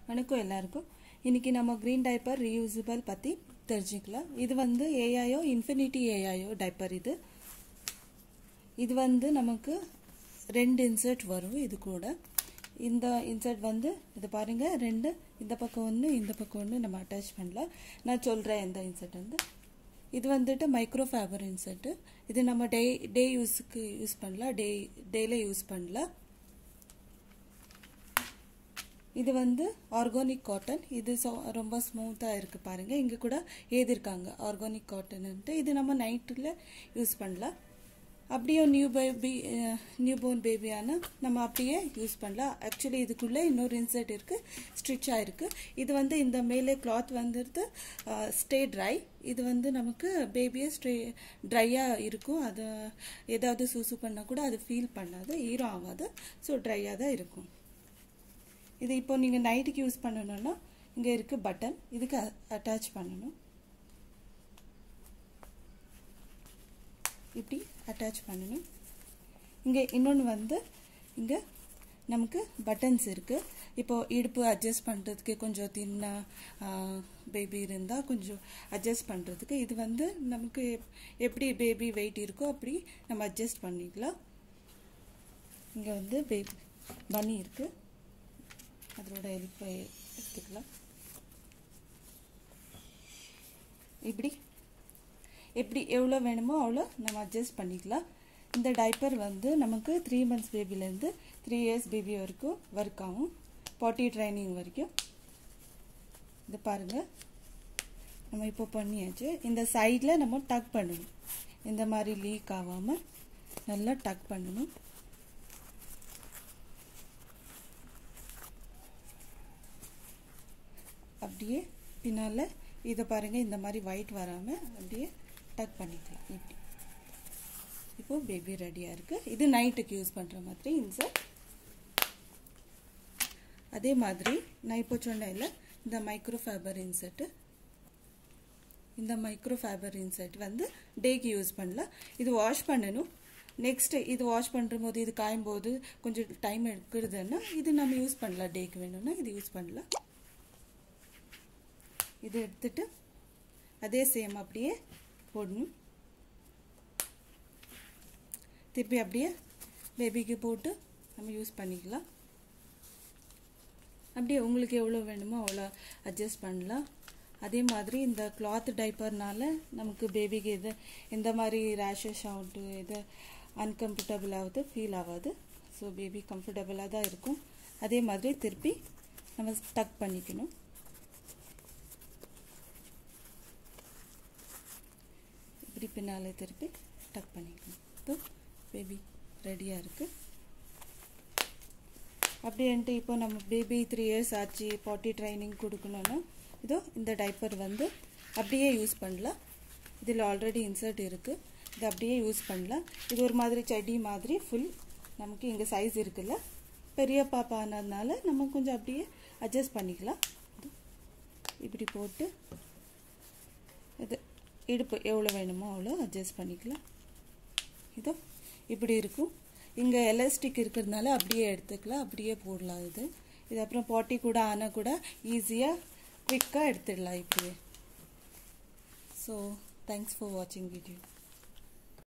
வணக்கம் எல்லாருக்கும் இன்னைக்கு நம்ம க்ரீன் டைப்பர் ரீயூசபிள் பற்றி தெரிஞ்சுக்கலாம் இது வந்து ஏஐயோ இன்ஃபினிட்டி ஏஐயோ டைப்பர் இது இது வந்து நமக்கு ரெண்டு இன்சர்ட் வரும் இது கூட இந்த இன்சர்ட் வந்து இது பாருங்க ரெண்டு இந்த பக்கம் ஒன்று இந்த பக்கம் ஒன்று நம்ம அட்டாச் பண்ணலாம் நான் சொல்கிறேன் இந்த இன்சர்ட் வந்து இது வந்துட்டு மைக்ரோ ஃபேபர் இன்சர்ட்டு இது நம்ம டே டே யூஸுக்கு யூஸ் பண்ணலாம் டே டேல யூஸ் பண்ணலாம் இது வந்து ஆர்கானிக் காட்டன் இது so ரொம்ப ஸ்மூத்தாக இருக்குது பாருங்கள் இங்கே கூட எழுதியிருக்காங்க ஆர்கானிக் காட்டன்ன்ட்டு இது நம்ம நைட்டில் யூஸ் பண்ணலாம் அப்படியே நியூ பேபி நியூ போர்ன் பேபியான நம்ம அப்படியே யூஸ் பண்ணலாம் ஆக்சுவலி இதுக்குள்ளே இன்னொரு இன்சர்ட் இருக்குது ஸ்ட்ரிச்சாக இருக்குது இது வந்து இந்த மேலே கிளாத் வந்துடுது ஸ்டே ட்ரை இது வந்து நமக்கு பேபியே ஸ்ட்ரே ட்ரையாக இருக்கும் அது ஏதாவது சூசு பண்ணால் கூட அது ஃபீல் பண்ணாது ஈரம் ஆகாது ஸோ ட்ரையாக தான் இருக்கும் இது இப்போ நீங்கள் நைட்டுக்கு யூஸ் பண்ணணும்னா இங்கே இருக்குது பட்டன் இதுக்கு அட்டாச் பண்ணணும் இப்படி அட்டாச் பண்ணணும் இங்கே இன்னொன்று வந்து இங்கே நமக்கு பட்டன்ஸ் இருக்குது இப்போது இடுப்பு அட்ஜஸ்ட் பண்ணுறதுக்கு கொஞ்சம் தின்னா பேபி இருந்தால் கொஞ்சம் அட்ஜஸ்ட் பண்ணுறதுக்கு இது வந்து நமக்கு எப்படி பேபி வெயிட் இருக்கோ அப்படி நம்ம அட்ஜஸ்ட் பண்ணிக்கலாம் இங்கே வந்து பேபி பனி இருக்குது அதோட ஹெல்ப்பை எடுத்துக்கலாம் இப்படி எப்படி எவ்வளோ வேணுமோ அவ்வளோ நம்ம அட்ஜஸ்ட் பண்ணிக்கலாம் இந்த டைப்பர் வந்து நமக்கு த்ரீ மந்த்ஸ் பேபிலேருந்து த்ரீ இயர்ஸ் பேபி வரைக்கும் ஒர்க் ஆகும் பாட்டி ட்ரைனிங் வரைக்கும் இது பாருங்கள் நம்ம இப்போ பண்ணியாச்சு இந்த சைடில் நம்ம டக் பண்ணணும் இந்த மாதிரி லீக் ஆகாமல் நல்லா டக் பண்ணணும் அப்படியே பின்னால் இதை பாருங்கள் இந்த மாதிரி ஒயிட் வராமல் அப்படியே டக் பண்ணிக்கலாம் இப்படி இப்போது பேபி ரெடியாக இருக்குது இது நைட்டுக்கு யூஸ் பண்ணுற மாதிரி இன்சர்ட் அதே மாதிரி நான் இப்போ சொன்னேன்ல இந்த மைக்ரோ ஃபேபர் இன்சர்ட்டு இந்த மைக்ரோ ஃபேபர் இன்சர்ட் வந்து டேக்கு யூஸ் பண்ணலாம் இது வாஷ் பண்ணணும் நெக்ஸ்ட் இது வாஷ் பண்ணுற போது இது காயும் போது கொஞ்சம் டைம் எடுக்கிறதுன்னா இது நம்ம யூஸ் பண்ணலாம் டேக்கு வேணும்னா இது யூஸ் பண்ணலாம் இது எடுத்துட்டு அதே சேம் அப்படியே போடணும் திருப்பி அப்படியே பேபிக்கு போட்டு நம்ம யூஸ் பண்ணிக்கலாம் அப்படியே உங்களுக்கு எவ்வளோ வேணுமோ அவ்வளோ அட்ஜஸ்ட் பண்ணலாம் அதே மாதிரி இந்த கிளாத் டைப்பர்னால நமக்கு பேபிக்கு இது இந்த மாதிரி ரேஷஸ் ஆகட்டும் இது அன்கம்ஃபர்டபுள் ஆகுது ஃபீல் ஆகாது ஸோ பேபி கம்ஃபர்டபுளாக தான் இருக்கும் அதே மாதிரி திருப்பி நம்ம டக் பண்ணிக்கணும் இப்படி பின்னால் திருப்பி டக் பண்ணிக்கணும் ஸோ பேபி ரெடியாக இருக்குது அப்படின்ட்டு இப்போ நம்ம பேபி த்ரீ இயர்ஸ் ஆச்சு பாட்டி ட்ரைனிங் கொடுக்கணுன்னா இதோ இந்த டைப்பர் வந்து அப்படியே யூஸ் பண்ணலாம் இதில் ஆல்ரெடி இன்சர்ட் இருக்குது இது அப்படியே யூஸ் பண்ணலாம் இது ஒரு மாதிரி செடி மாதிரி ஃபுல் நமக்கு இங்கே சைஸ் இருக்குல்ல பெரிய பாப்பா ஆனதுனால நம்ம கொஞ்சம் அப்படியே அட்ஜஸ்ட் பண்ணிக்கலாம் இப்படி போட்டு இது இடுப்பு எவ்வளோ வேணுமோ அவ்வளோ அட்ஜஸ்ட் பண்ணிக்கலாம் இதோ இப்படி இருக்கும் இங்கே எலாஸ்டிக் இருக்கிறதுனால அப்படியே எடுத்துக்கலாம் அப்படியே போடலாம் இது இது அப்புறம் பாட்டி கூட ஆனால் கூட ஈஸியாக குவிக்காக எடுத்துடலாம் இப்படியே ஸோ தேங்க்ஸ் ஃபார் வாட்சிங் வீடியோ